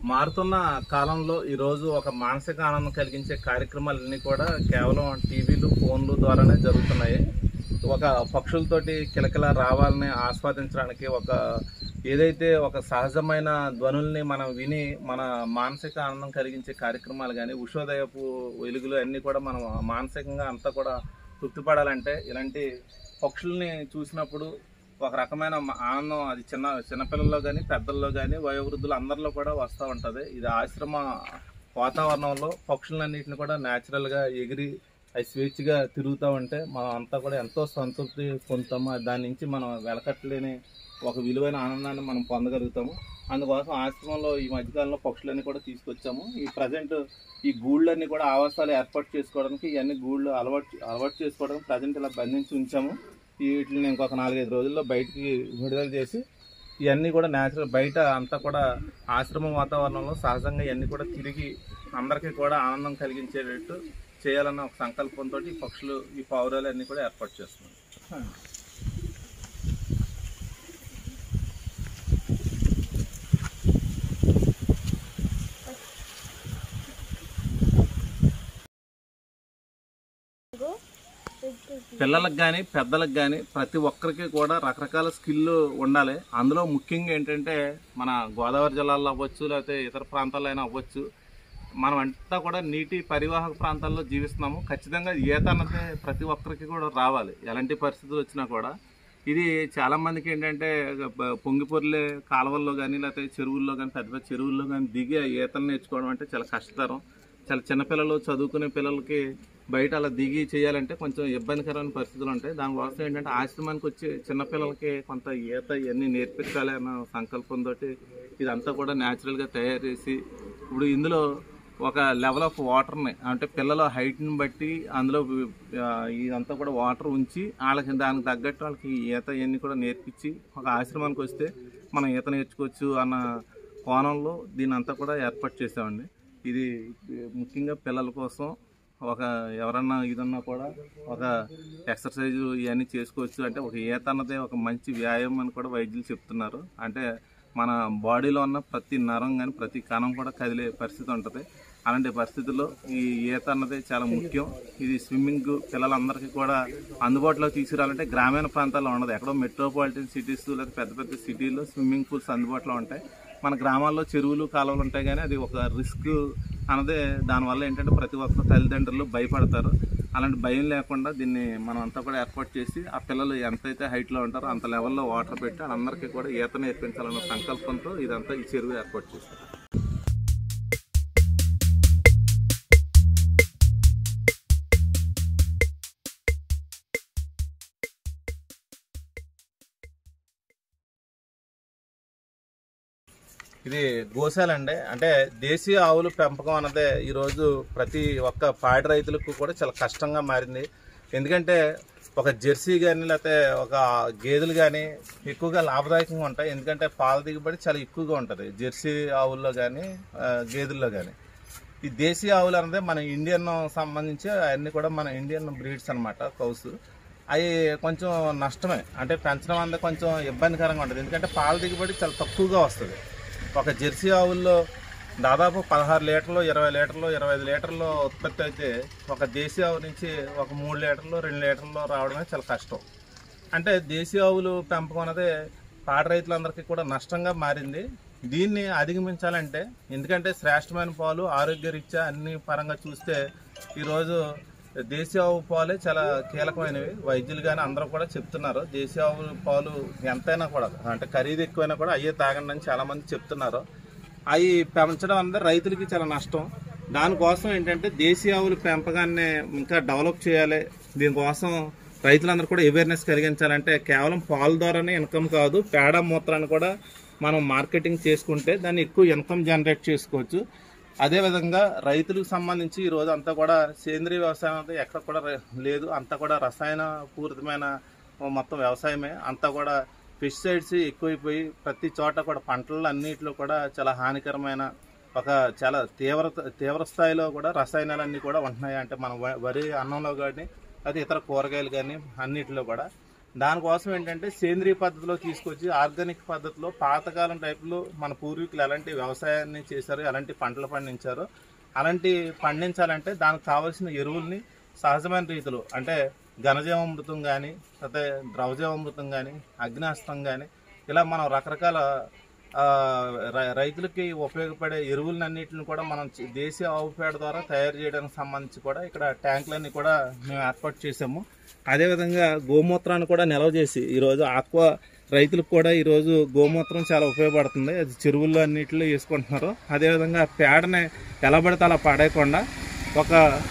మారుతున్న కాలంలో ఈరోజు ఒక మానసిక ఆనందం కలిగించే కార్యక్రమాలన్నీ కూడా కేవలం టీవీలు ఫోన్లు ద్వారానే జరుగుతున్నాయి ఒక పక్షులతోటి కిలకిల రావాలని ఆస్వాదించడానికి ఒక ఏదైతే ఒక సహజమైన ధ్వనుల్ని మనం విని మన మానసిక ఆనందం కలిగించే కార్యక్రమాలు కానీ ఉషోదయపు వెలుగులు అన్నీ కూడా మనం మానసికంగా అంతా కూడా తృప్తిపడాలంటే ఇలాంటి పక్షుల్ని చూసినప్పుడు ఒక రకమైన మ- ఆనందం అది చిన్న చిన్నపిల్లల్లో కానీ పెద్దల్లో కానీ వయోవృద్ధులు అందరిలో కూడా వస్తూ ఉంటుంది ఇది ఆశ్రమ వాతావరణంలో పక్షులన్నింటిని కూడా న్యాచురల్గా ఎగిరి అవి స్వేచ్ఛగా తిరుగుతూ ఉంటే మనం అంతా కూడా ఎంతో సంతృప్తి పొందుతాము దాని నుంచి మనం వెలకట్టలేని ఒక విలువైన ఆనందాన్ని మనం పొందగలుగుతాము అందుకోసం ఆశ్రమంలో ఈ మధ్యకాలంలో పక్షులన్నీ కూడా తీసుకొచ్చాము ఈ ప్రజెంట్ ఈ గూళ్ళన్నీ కూడా ఆవాసాలు ఏర్పాటు చేసుకోవడానికి ఇవన్నీ గూళ్ళు అలవాటు అలవాటు చేసుకోవడానికి ప్రజెంట్ ఇలా బంధించి ఉంచాము ఈ వీటిని ఇంకొక నాలుగైదు రోజుల్లో బయటికి విడుదల చేసి ఇవన్నీ కూడా న్యాచురల్ బయట అంతా కూడా ఆశ్రమం వాతావరణంలో సహజంగా ఇవన్నీ కూడా తిరిగి అందరికీ కూడా ఆనందం కలిగించేటట్టు చేయాలన్న ఒక సంకల్పంతో ఈ పక్షులు ఈ పావురాలు అన్నీ కూడా ఏర్పాటు చేస్తున్నాం పిల్లలకు కానీ పెద్దలకు కానీ ప్రతి ఒక్కరికి కూడా రకరకాల స్కిల్ ఉండాలి అందులో ముఖ్యంగా ఏంటంటే మన గోదావరి జిల్లాలో అవ్వచ్చు లేకపోతే ఇతర ప్రాంతాల్లో అయినా అవ్వచ్చు మనం అంతా కూడా నీటి పరివాహక ప్రాంతాల్లో జీవిస్తున్నాము ఖచ్చితంగా ఈత అన్నది ప్రతి ఒక్కరికి కూడా రావాలి ఎలాంటి పరిస్థితులు వచ్చినా కూడా ఇది చాలా మందికి ఏంటంటే బ- పొంగి పొర్లే కాలువల్లో కానీ లేకపోతే చెరువుల్లో కానీ పెద్ద పెద్ద చెరువుల్లో కానీ దిగి ఆ ఈతలు నేర్చుకోవడం అంటే చాలా కష్టతరం చాలా చిన్నపిల్లలు చదువుకునే పిల్లలకి బయట అలా దిగి చేయాలంటే కొంచెం ఇబ్బందికరమైన పరిస్థితులు ఉంటాయి దానికోసం ఏంటంటే ఆశ్రమానికి వచ్చి చిన్నపిల్లలకి కొంత ఈత ఇవన్నీ నేర్పించాలి అన్న సంకల్పంతో ఇదంతా కూడా న్యాచురల్గా తయారు చేసి ఇప్పుడు ఇందులో ఒక లెవెల్ ఆఫ్ వాటర్ని అంటే పిల్లల హైట్ని బట్టి అందులో ఆ, ఇదంతా కూడా వాటర్ ఉంచి వాళ్ళకి దానికి తగ్గట్టు వాళ్ళకి ఈత ఇవన్నీ కూడా నేర్పించి ఒక ఆశ్రమానికి వస్తే మనం ఈత నేర్చుకోవచ్చు అన్న కోణంలో దీని అంతా కూడా ఏర్పాటు చేసామండి ఇది ముఖ్యంగా పిల్లల కోసం ఒక ఎవరన్నా ఇదన్నా కూడా ఒక ఎక్సర్సైజ్ ఇవన్నీ చేసుకోవచ్చు అంటే ఒక ఈత అన్నదే ఒక మంచి వ్యాయామం అని కూడా వైద్యులు చెప్తున్నారు అంటే మన బాడీలో ఉన్న ప్రతి నరం కానీ ప్రతి కణం కూడా కదిలే పరిస్థితి ఉంటుంది అలాంటి పరిస్థితుల్లో ఈ ఈత అన్నది చాలా ముఖ్యం ఇది స్విమ్మింగ్ పిల్లలందరికీ కూడా అందుబాటులో తీసుకురావాలంటే గ్రామీణ ప్రాంతాల్లో ఉండదు ఎక్కడో మెట్రోపాలిటన్ సిటీస్ లేదా పెద్ద పెద్ద సిటీల్లో స్విమ్మింగ్ పూల్స్ అందుబాటులో ఉంటాయి మన గ్రామాల్లో చెరువులు కాలువలు ఉంటాయి కానీ అది ఒక రిస్క్ అన్నదే దానివల్ల ఏంటంటే ప్రతి ఒక్క తల్లిదండ్రులు భయపడతారు అలాంటి భయం లేకుండా దీన్ని మనం అంతా కూడా ఏర్పాటు చేసి ఆ పిల్లలు ఎంతైతే హైట్లో ఉంటారో అంత లెవెల్లో వాటర్ పెట్టి వాళ్ళందరికీ కూడా ఈత నేర్పించాలన్న సంకల్పంతో ఇదంతా ఈ చెరువు ఏర్పాటు చేస్తారు ఇది గోశాల అండి అంటే దేశీయ ఆవుల పెంపకం అన్నదే ఈరోజు ప్రతి ఒక్క పాడి రైతులకు కూడా చాలా కష్టంగా మారింది ఎందుకంటే ఒక జెర్సీ కానీ లేకపోతే ఒక గేదెలు కానీ ఎక్కువగా లాభదాయకంగా ఉంటాయి ఎందుకంటే పాల దిగుబడి చాలా ఎక్కువగా ఉంటుంది జెర్సీ ఆవుల్లో కానీ ఆ, గేదెల్లో కానీ ఈ దేశీయ ఆవులు అన్నది మన ఇండియన్ సంబంధించి అవన్నీ కూడా మన ఇండియన్ బ్రీడ్స్ అన్నమాట కౌస్ అవి కొంచెం నష్టమే అంటే పెంచడం అనేది కొంచెం ఇబ్బందికరంగా ఉంటుంది ఎందుకంటే పాల దిగుబడి చాలా తక్కువగా వస్తుంది ఒక జెర్సీ ఆవుల్లో దాదాపు పదహారు లీటర్లు ఇరవై లీటర్లు ఇరవై ఐదు లీటర్లు ఉత్పత్తి అయితే ఒక దేశీ ఆవు నుంచి ఒక మూడు లీటర్లు రెండు లీటర్లు రావడమే చాలా కష్టం అంటే దేశీ ఆవులు పెంపకం అనేది పాడి రైతులందరికీ కూడా నష్టంగా మారింది దీన్ని అధిగమించాలంటే ఎందుకంటే శ్రేష్టమైన పాలు ఆరోగ్యరీత్యా అన్ని పరంగా చూస్తే ఈరోజు దేశీ ఆవు పాలే చాలా కీలకమైనవి వైద్యులు కానీ అందరూ కూడా చెప్తున్నారు దేశీ ఆవు పాలు ఎంతైనా కూడా అంటే ఖరీదు ఎక్కువైనా కూడా అయ్యే తాగండి అని చాలా మంది చెప్తున్నారు అవి పెంచడం అనేది రైతులకి చాలా నష్టం దానికోసం ఏంటంటే దేశీ ఆవుల పెంపకాన్ని ఇంకా డెవలప్ చేయాలి దీనికోసం రైతులందరూ కూడా అవేర్నెస్ కలిగించాలంటే కేవలం పాల ద్వారానే ఇన్కమ్ కాదు పేడ మూత్రాన్ని కూడా మనం మార్కెటింగ్ చేసుకుంటే దాన్ని ఎక్కువ ఇన్కమ్ జనరేట్ చేసుకోవచ్చు అదేవిధంగా రైతులకు సంబంధించి ఈ రోజు అంతా కూడా సేంద్రీయ వ్యవసాయం అంతా ఎక్కడ కూడా ర- లేదు అంతా కూడా రసాయన పూరితమైన మొత్తం వ్యవసాయమే అంతా కూడా పెస్టిసైడ్స్ ఎక్కువైపోయి ప్రతి చోట కూడా పంటలు అన్నిటిలో కూడా చాలా హానికరమైన ఒక చాలా తీవ్ర తీవ్ర స్థాయిలో కూడా రసాయనాలు అన్నీ కూడా ఉంటున్నాయి అంటే మన వ- వరి అన్నంలో కానీ అది ఇతర కూరగాయలు కానీ అన్నిటిలో కూడా దానికోసం ఏంటంటే సేంద్రియ పద్ధతిలో తీసుకొచ్చి ఆర్గానిక్ పద్ధతిలో పాతకాలం టైపులో మన పూర్వీకులు ఎలాంటి వ్యవసాయాన్ని చేశారో ఎలాంటి పంటలు పండించారో అలాంటి పండించాలంటే దానికి కావాల్సిన ఎరువుల్ని సహజమైన రీతిలో అంటే ఘనజీవామృతం కానీ లేకపోతే ద్రవజీవామృతం కానీ అగ్నాస్తం కానీ ఇలా మనం రకరకాల ఆ, రై- రైతులకి ఉపయోగపడే ఎరువులన్నింటిని కూడా మనం చి- దేశీయ ఆవు పేడ ద్వారా తయారు చేయడానికి సంబంధించి కూడా ఇక్కడ ట్యాంకులన్నీ కూడా మేము ఏర్పాటు చేసాము అదేవిధంగా గోమూత్రాన్ని కూడా నిల్వ చేసి ఈరోజు ఆక్వా రైతులకు కూడా ఈరోజు గోమూత్రం చాలా ఉపయోగపడుతుంది అది చెరువుల్లో అన్నింటిలో వేసుకుంటున్నారు అదేవిధంగా ఆ పేడని ఎలా పడితే అలా పడేయకుండా ఒక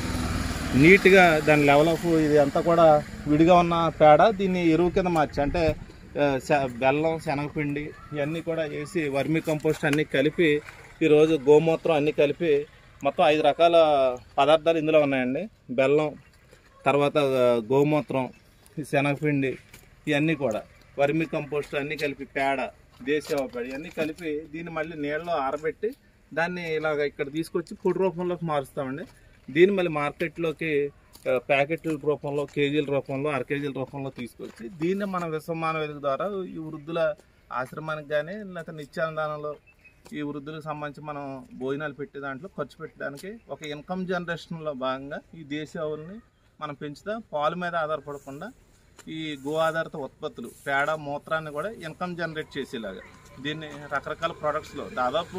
నీట్గా దాని లెవెల్ ఆఫ్ ఇది అంతా కూడా విడిగా ఉన్న పేడ దీన్ని ఎరువు కింద మార్చి అంటే ఆ, శ- బెల్లం శనగపిండి ఇవన్నీ కూడా వేసి వర్మి కంపోస్ట్ అన్నీ కలిపి ఈరోజు గోమూత్రం అన్నీ కలిపి మొత్తం ఐదు రకాల పదార్థాలు ఇందులో ఉన్నాయండి బెల్లం తర్వాత ఆ, గోమూత్రం ఈ శనగపిండి ఇవన్నీ కూడా వర్మి కంపోస్ట్ అన్నీ కలిపి పేడ దేశీయ పేడ ఇవన్నీ కలిపి దీన్ని మళ్ళీ నీళ్ళలో ఆరబెట్టి దాన్ని ఇలాగ ఇక్కడ తీసుకొచ్చి పొడి రూపంలోకి మారుస్తామండి దీన్ని మళ్ళీ మార్కెట్లోకి ఆ, ప్యాకెట్ల రూపంలో కేజీల రూపంలో అర కేజీల రూపంలో తీసుకొచ్చి దీన్ని మన విశ్వమాన వేదిక ద్వారా ఈ వృద్ధుల ఆశ్రమానికి కానీ లేకపోతే నిత్యానందానంలో ఈ వృద్ధులకు సంబంధించి మనం భోజనాలు పెట్టే దాంట్లో ఖర్చు పెట్టడానికి ఒక ఇన్కమ్ జనరేషన్లో భాగంగా ఈ దేశీయ ఆవుల్ని మనం పెంచుతా పాలు మీద ఆధారపడకుండా ఈ గో ఆధారిత ఉత్పత్తులు పేడ మూత్రాన్ని కూడా ఇన్కమ్ జనరేట్ చేసేలాగా దీన్ని రకరకాల ప్రొడక్ట్స్లో దాదాపు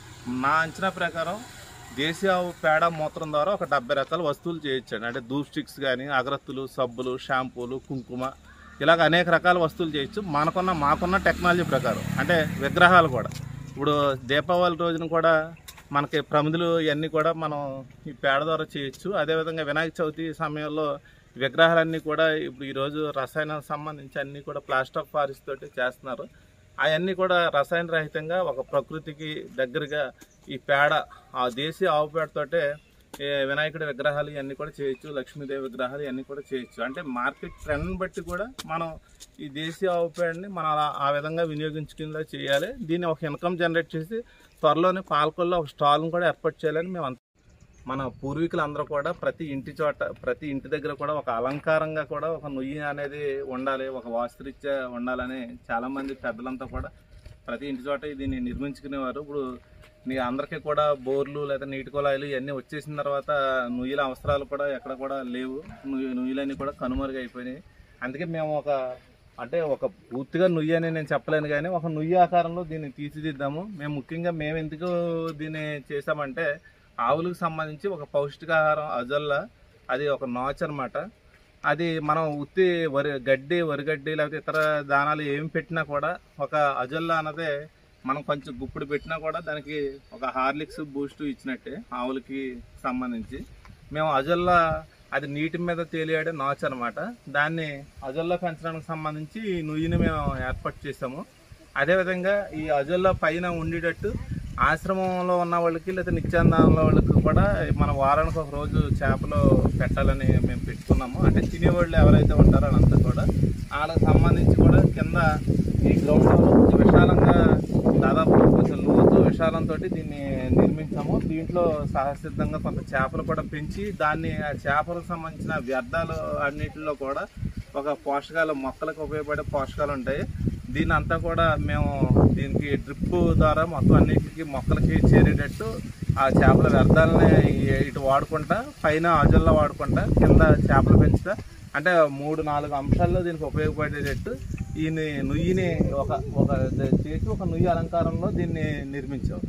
నా అంచనా ప్రకారం దేశీయ ఆవు పేడ మూత్రం ద్వారా ఒక డెబ్బై రకాల వస్తువులు చేయొచ్చండి అంటే ధూప్ స్టిక్స్ కానీ అగరత్తులు సబ్బులు షాంపూలు కుంకుమ ఇలాగ అనేక రకాల వస్తువులు చేయొచ్చు మనకున్న మాకున్న టెక్నాలజీ ప్రకారం అంటే విగ్రహాలు కూడా ఇప్పుడు దీపావళి రోజున కూడా మనకి ప్రమిదులు ఇవన్నీ కూడా మనం ఈ పేడ ద్వారా చేయొచ్చు అదేవిధంగా వినాయక చవితి సమయంలో విగ్రహాలన్నీ కూడా ఇప్పుడు ఈరోజు రసాయనాలకు సంబంధించి అన్నీ కూడా ప్లాస్టర్ ఆఫ్ పారిస్ తోటి చేస్తున్నారు అవన్నీ కూడా రసాయన రహితంగా ఒక ప్రకృతికి దగ్గరగా ఈ పేడ ఆ దేశీయ ఆవు పేడతోటే ఏ వినాయకుడి విగ్రహాలు ఇవన్నీ కూడా చేయొచ్చు లక్ష్మీదేవి విగ్రహాలు ఇవన్నీ కూడా చేయొచ్చు అంటే మార్కెట్ ట్రెండ్ బట్టి కూడా మనం ఈ దేశీయ ఆవు పేడని మనం అలా ఆ విధంగా వినియోగించుకునేలా చేయాలి దీన్ని ఒక ఇన్కమ్ జనరేట్ చేసి త్వరలోనే పాలకొల్లో ఒక స్టాల్ని కూడా ఏర్పాటు చేయాలని మేము అంత మన పూర్వీకులందరూ కూడా ప్రతి ఇంటి చోట ప్రతి ఇంటి దగ్గర కూడా ఒక అలంకారంగా కూడా ఒక నుయ్యి అనేది ఉండాలి ఒక వాస్తురీత్యా ఉండాలని చాలామంది పెద్దలంతా కూడా ప్రతి ఇంటి చోట దీన్ని నిర్మించుకునేవారు ఇప్పుడు నీ అందరికీ కూడా బోర్లు లేదా నీటి కుళాయిలు ఇవన్నీ వచ్చేసిన తర్వాత నుయ్యిల అవసరాలు కూడా ఎక్కడ కూడా లేవు నుయ్యి నుయ్యిలన్నీ కూడా కనుమరుగైపోయినాయి అందుకే మేము ఒక అంటే ఒక పూర్తిగా నుయ్యి అని నేను చెప్పలేను కానీ ఒక నుయ్యి ఆకారంలో దీన్ని తీర్చిదిద్దాము మేము ముఖ్యంగా మేము ఎందుకు దీన్ని చేసామంటే ఆవులకు సంబంధించి ఒక పౌష్టికాహారం అజొల్ల అది ఒక నాచ్ అనమాట అది మనం ఉత్తి వరి గడ్డి వరిగడ్డి లేకపోతే ఇతర దానాలు ఏం పెట్టినా కూడా ఒక అజొల్ల అన్నదే మనం కొంచెం గుప్పుడు పెట్టినా కూడా దానికి ఒక హార్లిక్స్ బూస్ట్ ఇచ్చినట్టే ఆవులకి సంబంధించి మేము అజొల్ల అది నీటి మీద తేలియాడే నాచ్ అనమాట దాన్ని అజొల్ల పెంచడానికి సంబంధించి ఈ నుయ్యిని మేము ఏర్పాటు చేసాము అదేవిధంగా ఈ అజొల్ల పైన ఉండేటట్టు ఆశ్రమంలో ఉన్న వాళ్ళకి లేదా నిత్యానందంలో వాళ్ళకి కూడా మన వారానికి ఒక రోజు చేపలు పెట్టాలని మేము పెట్టుకున్నాము అంటే తినేవాళ్ళు ఎవరైతే ఉంటారో వాళ్ళంతా కూడా వాళ్ళకి సంబంధించి కూడా కింద ఈ గ్రౌండ్లో కొంచెం విశాలంగా దాదాపు కొంచెం లోతు విశాలంతో దీన్ని నిర్మించాము దీంట్లో సహసిద్ధంగా కొంత చేపలు కూడా పెంచి దాన్ని ఆ చేపలకు సంబంధించిన వ్యర్థాలు అన్నిటిలో కూడా ఒక పోషకాలు మొక్కలకు ఉపయోగపడే పోషకాలు ఉంటాయి దీని అంతా కూడా మేము దీనికి డ్రిప్ ద్వారా మొత్తం అన్నిటికీ మొక్కలకి చేరేటట్టు ఆ చేపల వ్యర్థాలని ఇటు వాడుకుంటా పైన అజల్లో వాడుకుంటా కింద చేపలు పెంచుతా అంటే మూడు నాలుగు అంశాల్లో దీనికి ఉపయోగపడేటట్టు ఈ నుయ్యిని ఒక ఒక చేసి ఒక నుయ్యి అలంకారంలో దీన్ని నిర్మించాం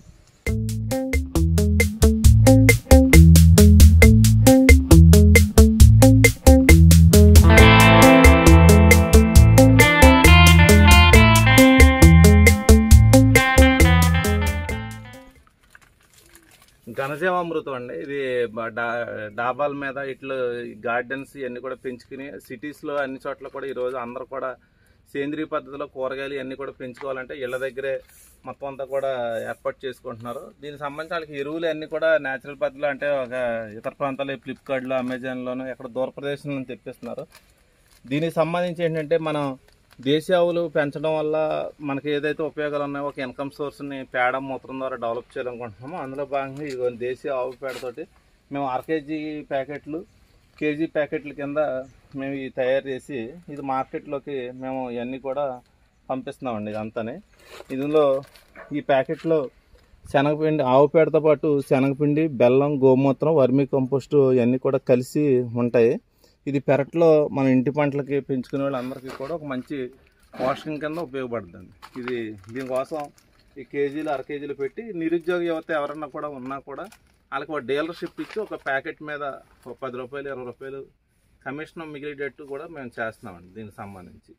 ఘనజీవామృతం అండి ఇది బ- డా- డాబాల మీద ఇట్లా గార్డెన్స్ ఇవన్నీ కూడా పెంచుకుని సిటీస్లో అన్ని చోట్ల కూడా ఈరోజు అందరూ కూడా సేంద్రియ పద్ధతిలో కూరగాయలు ఇవన్నీ కూడా పెంచుకోవాలంటే ఇళ్ళ దగ్గరే మొత్తం అంతా కూడా ఏర్పాటు చేసుకుంటున్నారు దీనికి సంబంధించి వాళ్ళకి ఎరువులు అన్నీ కూడా న్యాచురల్ పద్ధతిలో అంటే ఒక ఇతర ప్రాంతాల్లో ఫ్లిప్కార్ట్లో అమెజాన్లోనూ ఎక్కడ దూర ప్రదేశంలో తెప్పిస్తున్నారు దీనికి సంబంధించి ఏంటంటే మనం దేశీ ఆవులు పెంచడం వల్ల మనకి ఏదైతే ఉపయోగాలు ఉన్నాయో ఒక ఇన్కమ్ సోర్స్ని పేడ మూత్రం ద్వారా డెవలప్ చేయాలనుకుంటున్నామో అందులో భాగంగా ఇదిగో దేశీ ఆవు పేడతోటి మేము అర కేజీ ప్యాకెట్లు కేజీ ప్యాకెట్ల కింద మేము ఇవి తయారు చేసి ఇది మార్కెట్లోకి మేము ఇవన్నీ కూడా పంపిస్తున్నామండి ఇదంతానే ఇందులో ఈ ప్యాకెట్లో శనగపిండి ఆవు పేడతో పాటు శనగపిండి బెల్లం గోమూత్రం వర్మీ కంపోస్ట్ ఇవన్నీ కూడా కలిసి ఉంటాయి ఇది పెరట్లో మన ఇంటి పంటలకి పెంచుకునే వాళ్ళందరికీ కూడా ఒక మంచి పోషకం కింద ఉపయోగపడుతుంది ఇది దీనికోసం ఈ కేజీలు అర కేజీలు పెట్టి నిరుద్యోగ యువత ఎవరన్నా కూడా ఉన్నా కూడా వాళ్ళకి ఒక డీలర్షిప్ ఇచ్చి ఒక ప్యాకెట్ మీద ఒక పది రూపాయలు ఇరవై రూపాయలు కమిషన్ మిగిలేటట్టు కూడా మేము చేస్తున్నామండి దీనికి సంబంధించి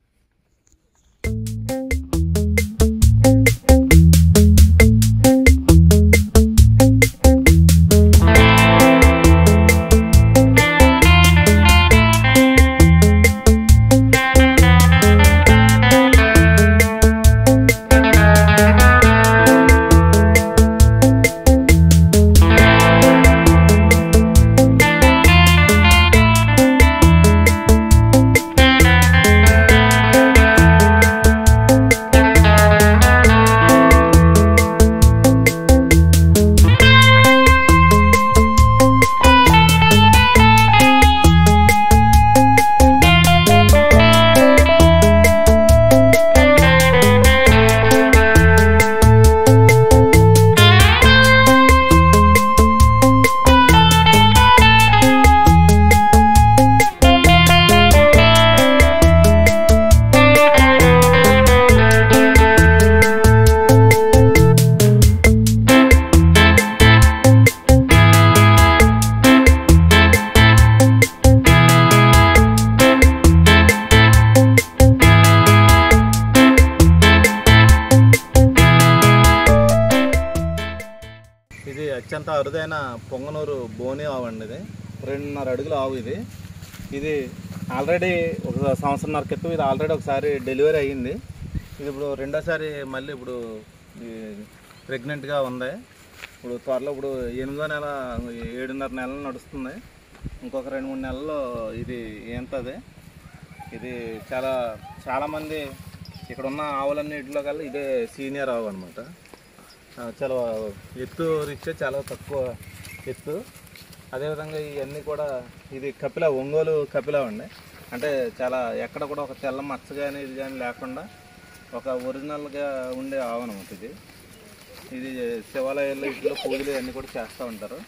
ఇది అత్యంత అరుదైన పొంగనూరు బోని ఆవు అండి ఇది రెండున్నర అడుగుల ఆవు ఇది ఇది ఆల్రెడీ ఒక సంవత్సరంన్నర క్రితం ఇది ఆల్రెడీ ఒకసారి డెలివరీ అయ్యింది ఇది ఇప్పుడు రెండోసారి మళ్ళీ ఇప్పుడు ప్రెగ్నెంట్గా ఉంది ఇప్పుడు త్వరలో ఇప్పుడు ఎనిమిదో నెల ఏడున్నర నెలలు నడుస్తుంది ఇంకొక రెండు మూడు నెలల్లో ఇది ఏంతది ఇది చాలా చాలామంది ఇక్కడ ఉన్న ఆవులన్నిటిలో కల్లా ఇదే సీనియర్ ఆవు అనమాట చాలా ఎత్తు రీత్యా చాలా తక్కువ ఎత్తు అదేవిధంగా ఇవన్నీ కూడా ఇది కపిల ఒంగోలు కపిల అండి అంటే చాలా ఎక్కడ కూడా ఒక తెల్ల మచ్చ కానీ ఇది కానీ లేకుండా ఒక ఒరిజినల్గా ఉండే ఆవు అనమాట ఇది ఇది శివాలయాల్లో ఇంట్లో పూజలు ఇవన్నీ కూడా చేస్తూ ఉంటారు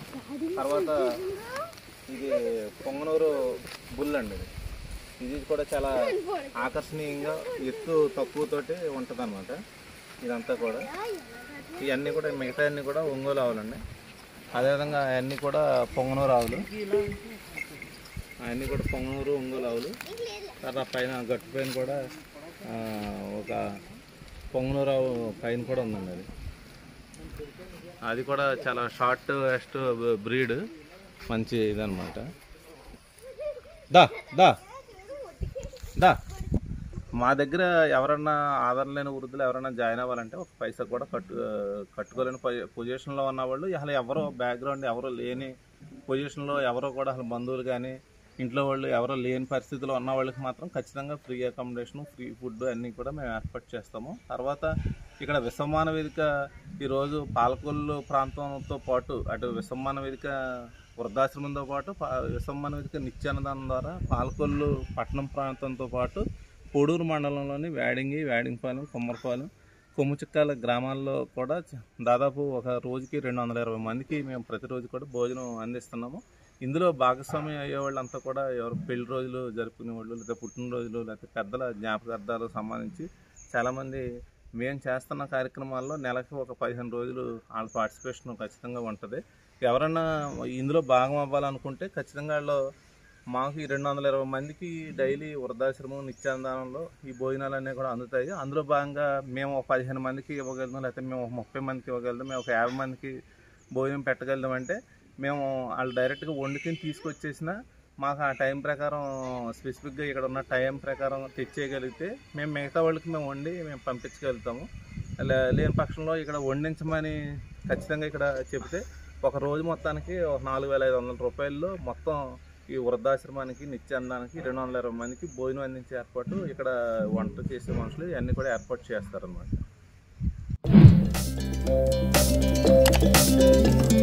తర్వాత ఇది పొంగనూరు బుల్ అండి ఇది ఇది కూడా చాలా ఆకర్షణీయంగా ఎత్తు తక్కువతోటి ఉంటుంది అనమాట ఇదంతా కూడా ఇవన్నీ కూడా మిగతా అన్నీ కూడా ఒంగోలు ఆవులండి అదేవిధంగా అవన్నీ కూడా పొంగనూరు ఆవులు అవన్నీ కూడా పొంగనూరు ఒంగోలు ఆవులు తర్వాత పైన గట్టు పైన కూడా ఆ, ఒక పొంగనూరు ఆవు పైన కూడా ఉందండి అది అది కూడా చాలా షార్ట్ వెస్ట్ బ్రీడ్ మంచి ఇదనమాట దా దా దా మా దగ్గర ఎవరన్నా ఆధారం లేని వృద్ధులు ఎవరైనా జాయిన్ అవ్వాలంటే ఒక పైసా కూడా కట్టు కట్టుకోలేని పొజి- పొజిషన్లో ఉన్న వాళ్ళు అసలు ఎవరో బ్యాక్గ్రౌండ్ ఎవరో లేని పొజిషన్లో ఎవరో కూడా అసలు బంధువులు కానీ ఇంట్లో వాళ్ళు ఎవరో లేని పరిస్థితిలో ఉన్న వాళ్ళకి మాత్రం ఖచ్చితంగా ఫ్రీ అకామిడేషన్ ఫ్రీ ఫుడ్ అన్నీ కూడా మేము ఏర్పాటు చేస్తాము తర్వాత ఇక్కడ విసమ్మాన వేదిక ఈరోజు పాలకొల్లు ప్రాంతంతో పాటు అటు విసమ్మాన వేదిక వృద్ధాశ్రమంతో పాటు పా- విసమ్మాన వేదిక నిత్యాన్నదానం ద్వారా పాలకొల్లు పట్టణం ప్రాంతంతో పాటు కోడూరు మండలంలోని వేడింగి వేడింగపాలెం కొమ్మరపాలెం కొమ్ముచిక్కాల గ్రామాల్లో కూడా చ- దాదాపు ఒక రోజుకి రెండు వందల ఇరవై మందికి మేము ప్రతిరోజు కూడా భోజనం అందిస్తున్నాము ఇందులో భాగస్వామ్యం అయ్యే వాళ్ళంతా కూడా ఎవరు పెళ్లి రోజులు జరుపుకునే వాళ్ళు లేదా పుట్టినరోజులు లేకపోతే పెద్దల జ్ఞాపకార్థాలకు సంబంధించి చాలామంది మేము చేస్తున్న కార్యక్రమాల్లో నెలకు ఒక పదిహేను రోజులు వాళ్ళ పార్టిసిపేషన్ ఖచ్చితంగా ఉంటుంది ఎవరన్నా ఇందులో భాగం అవ్వాలనుకుంటే ఖచ్చితంగా వాళ్ళు మాకు ఈ రెండు వందల ఇరవై మందికి డైలీ వృద్ధాశ్రమం నిత్యానందంలో ఈ భోజనాలు అనేవి కూడా అందుతాయి అందులో భాగంగా మేము ఒక పదిహేను మందికి ఇవ్వగలుగుతాం లేకపోతే మేము ఒక ముప్పై మందికి ఇవ్వగలుగుతాం మేము ఒక యాభై మందికి భోజనం పెట్టగలుగుతాం అంటే మేము వాళ్ళు డైరెక్ట్గా వండుకొని తీసుకొచ్చేసిన మాకు ఆ టైం ప్రకారం స్పెసిఫిక్గా ఇక్కడ ఉన్న టైం ప్రకారం తెచ్చేయగలిగితే మేము మిగతా వాళ్ళకి మేము వండి మేము పంపించగలుగుతాము లే- లేని పక్షంలో ఇక్కడ వండించమని ఖచ్చితంగా ఇక్కడ చెప్తే ఒక రోజు మొత్తానికి ఒక నాలుగు వేల ఐదు వందల రూపాయల్లో మొత్తం ఈ వృద్ధాశ్రమానికి నిత్యాన్నానికి రెండు వందల ఇరవై మందికి భోజనం అందించే ఏర్పాటు ఇక్కడ వంట చేసే మనుషులు ఇవన్నీ కూడా ఏర్పాటు చేస్తారన్నమాట